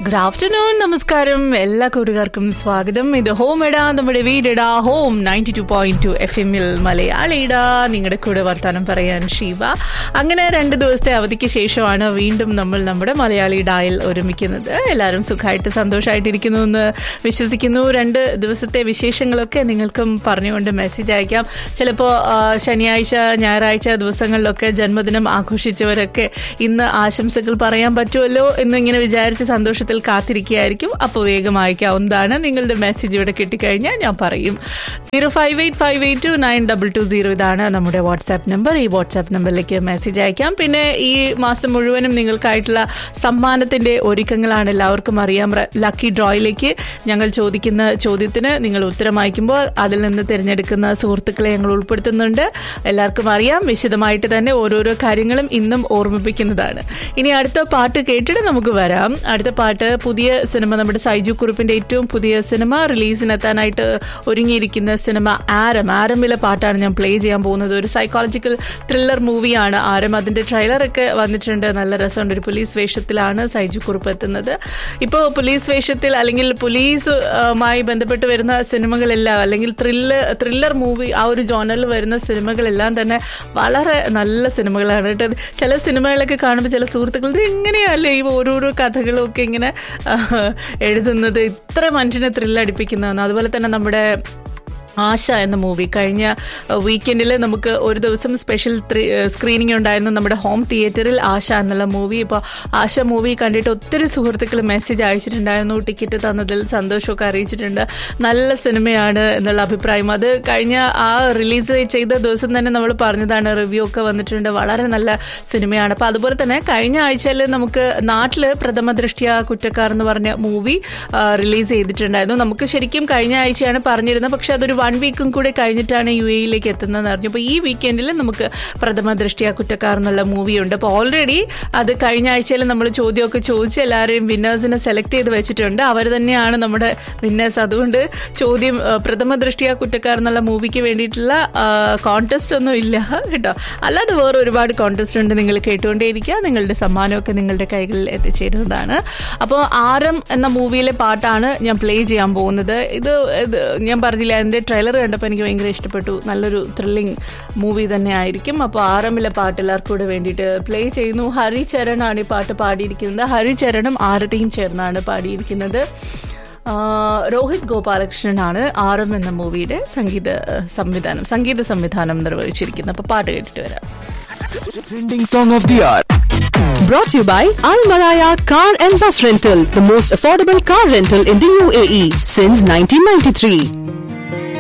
Good afternoon നമസ്കാരം എല്ലാ കൂട്ടുകാർക്കും സ്വാഗതം ഇത് ഹോം ഇടാ നമ്മുടെ വീടിടാ home ninety two point two F എമ്മിൽ മലയാളിടാ നിങ്ങളുടെ കൂടെ വർത്താനം പറയാൻ ഷീബ അങ്ങനെ രണ്ട് ദിവസത്തെ അവധിക്ക് ശേഷമാണ് വീണ്ടും നമ്മൾ നമ്മുടെ മലയാളി ഡായിൽ ഒരുമിക്കുന്നത് എല്ലാവരും സുഖമായിട്ട് സന്തോഷമായിട്ടിരിക്കുന്നു എന്ന് വിശ്വസിക്കുന്നു രണ്ട് ദിവസത്തെ വിശേഷങ്ങളൊക്കെ നിങ്ങൾക്കും പറഞ്ഞുകൊണ്ട് മെസ്സേജ് അയക്കാം ചിലപ്പോൾ ശനിയാഴ്ച ഞായറാഴ്ച ദിവസങ്ങളിലൊക്കെ ജന്മദിനം ആഘോഷിച്ചവരൊക്കെ ഇന്ന് ആശംസകൾ പറയാൻ പറ്റുമല്ലോ എന്നിങ്ങനെ വിചാരിച്ച് സന്തോഷത്തിൽ കാത്തിരിക്കുകയായിരിക്കും അപ്പോൾ വേഗം അയക്കാവുന്നതാണ് നിങ്ങളുടെ മെസ്സേജ് ഇവിടെ കിട്ടിക്കഴിഞ്ഞാൽ ഞാൻ പറയും zero five eight five eight two nine double two zero ഇതാണ് നമ്മുടെ വാട്സാപ്പ് നമ്പർ ഈ വാട്സാപ്പ് നമ്പറിലേക്ക് മെസ്സേജ് അയക്കാം പിന്നെ ഈ മാസം മുഴുവനും നിങ്ങൾക്കായിട്ടുള്ള സമ്മാനത്തിന്റെ ഒരുക്കങ്ങളാണ് എല്ലാവർക്കും അറിയാം റ- ലക്കി ഡ്രോയിലേക്ക് ഞങ്ങൾ ചോദിക്കുന്ന ചോദ്യത്തിന് നിങ്ങൾ ഉത്തരം അയക്കുമ്പോൾ അതിൽ നിന്ന് തിരഞ്ഞെടുക്കുന്ന സുഹൃത്തുക്കളെ ഞങ്ങൾ ഉൾപ്പെടുത്തുന്നുണ്ട് എല്ലാവർക്കും അറിയാം വിശദമായിട്ട് തന്നെ ഓരോരോ കാര്യങ്ങളും ഇന്നും ഓർമ്മിപ്പിക്കുന്നതാണ് ഇനി അടുത്ത പാട്ട് കേട്ടിട്ട് നമുക്ക് വരാം അടുത്ത പാട്ട് പുതിയ സിനിമ നമ്മുടെ സൈജു കുറുപ്പിന്റെ ഏറ്റവും പുതിയ സിനിമ റിലീസിനെത്താനായിട്ട് ഒരുങ്ങിയിരിക്കുന്ന സിനിമ ആരം ആരംഭിലെ പാട്ടാണ് ഞാൻ പ്ലേ ചെയ്യാൻ പോകുന്നത് ഒരു സൈക്കോളജിക്കൽ ത്രില്ലർ മൂവിയാണ് ആരം അതിന്റെ ട്രെയിലറൊക്കെ വന്നിട്ടുണ്ട് നല്ല രസമുണ്ട് ഒരു പോലീസ് വേഷത്തിലാണ് സൈജു കുറുപ്പ് എത്തുന്നത് ഇപ്പോൾ പോലീസ് വേഷത്തിൽ അല്ലെങ്കിൽ പോലീസുമായി ബന്ധപ്പെട്ട് വരുന്ന സിനിമകളെല്ലാം അല്ലെങ്കിൽ ത്രില്ല് ത്രില്ലർ മൂവി ആ ഒരു ജോണറിൽ വരുന്ന സിനിമകളെല്ലാം തന്നെ വളരെ നല്ല സിനിമകളാണ് കേട്ടോ അത് ചില സിനിമകളൊക്കെ കാണുമ്പോൾ ചില സുഹൃത്തുക്കൾ ഇത് എങ്ങനെയല്ലേ ഈ ഓരോരോ കഥകളും ഒക്കെ ഇങ്ങനെ ആ, എഴുതുന്നത് ഇത്ര മനുഷ്യനെ ത്രില്ലടിപ്പിക്കുന്നതെന്ന് അതുപോലെ തന്നെ നമ്മുടെ ആശ എന്ന മൂവി കഴിഞ്ഞ വീക്കെൻഡിൽ നമുക്ക് ഒരു ദിവസം സ്പെഷ്യൽ സ്ക്രീനിങ് ഉണ്ടായിരുന്നു നമ്മുടെ ഹോം തിയേറ്ററിൽ ആശ എന്നുള്ള മൂവി ഇപ്പോൾ ആശ മൂവി കണ്ടിട്ട് ഒത്തിരി സുഹൃത്തുക്കൾ മെസ്സേജ് അയച്ചിട്ടുണ്ടായിരുന്നു ടിക്കറ്റ് തന്നതിൽ സന്തോഷമൊക്കെ അറിയിച്ചിട്ടുണ്ട് നല്ല സിനിമയാണ് എന്നുള്ള അഭിപ്രായം അത് കഴിഞ്ഞ ആ റിലീസ് ചെയ്ത ദിവസം തന്നെ നമ്മൾ പറഞ്ഞതാണ് റിവ്യൂ ഒക്കെ വന്നിട്ടുണ്ട് വളരെ നല്ല സിനിമയാണ് അപ്പോൾ അതുപോലെ തന്നെ കഴിഞ്ഞ ആഴ്ചയിൽ നമുക്ക് നാട്ടിൽ പ്രഥമ ദൃഷ്ടിയ കുറ്റക്കാർ എന്ന് പറഞ്ഞ മൂവി റിലീസ് ചെയ്തിട്ടുണ്ടായിരുന്നു നമുക്ക് ശരിക്കും കഴിഞ്ഞ ആഴ്ചയാണ് പറഞ്ഞിരുന്നത് പക്ഷെ അതൊരു വൺ വീക്കും കൂടെ കഴിഞ്ഞിട്ടാണ് യു എയിലേക്ക് എത്തുന്നതെന്ന് അറിഞ്ഞു അപ്പോൾ ഈ വീക്കെൻഡിൽ നമുക്ക് പ്രഥമ ദൃഷ്ടിയ കുറ്റക്കാർ എന്നുള്ള മൂവിയുണ്ട് അപ്പോൾ ഓൾറെഡി അത് കഴിഞ്ഞ ആഴ്ചയിൽ നമ്മൾ ചോദ്യമൊക്കെ ചോദിച്ച് എല്ലാവരെയും വിന്നേഴ്സിനെ സെലക്ട് ചെയ്ത് വെച്ചിട്ടുണ്ട് അവർ തന്നെയാണ് നമ്മുടെ വിന്നേഴ്സ് അതുകൊണ്ട് ചോദ്യം ആ, പ്രഥമ ദൃഷ്ടിയ കുറ്റക്കാർ എന്നുള്ള മൂവിക്ക് വേണ്ടിയിട്ടുള്ള കോൺടെസ്റ്റ് ഒന്നും ഇല്ല കേട്ടോ അല്ലാതെ വേറെ ഒരുപാട് കോൺടെസ്റ്റ് ഉണ്ട് നിങ്ങൾ കേട്ടുകൊണ്ടേയിരിക്കുക നിങ്ങളുടെ സമ്മാനമൊക്കെ നിങ്ങളുടെ കൈകളിൽ എത്തിച്ചേരുന്നതാണ് അപ്പോൾ ആരം എന്ന മൂവിയിലെ പാട്ടാണ് ഞാൻ പ്ലേ ചെയ്യാൻ പോകുന്നത് ഇത് ഇത് ഞാൻ പറഞ്ഞില്ല അതിൻ്റെ ട്രെയിലർ കണ്ടപ്പോൾ എനിക്ക് ഭയങ്കര ഇഷ്ടപ്പെട്ടു നല്ലൊരു ത്രില്ലിംഗ് മൂവി തന്നെ ആയിരിക്കും അപ്പോൾ ആറമ്മിലെ പാട്ട് എല്ലാവർക്കും കൂടെ വേണ്ടിയിട്ട് പ്ലേ ചെയ്യുന്നു ഹരിചരണാണ് ഈ പാട്ട് പാടിയിരിക്കുന്നത് ഹരിചരണും ആരതിയും ചേർന്നാണ് പാടിയിരിക്കുന്നത് ആ, രോഹിത് ഗോപാലകൃഷ്ണനാണ് ആറം എന്ന മൂവിയുടെ സംഗീത ഏഹ്, സംവിധാനം സംഗീത സംവിധാനം നിർവഹിച്ചിരിക്കുന്നത് അപ്പോൾ പാട്ട് കേട്ടിട്ട് വരാം Trending song of the hour. Brought to you by Al Maraya Car and Bus Rental, the most affordable car rental in the UAE since 1993.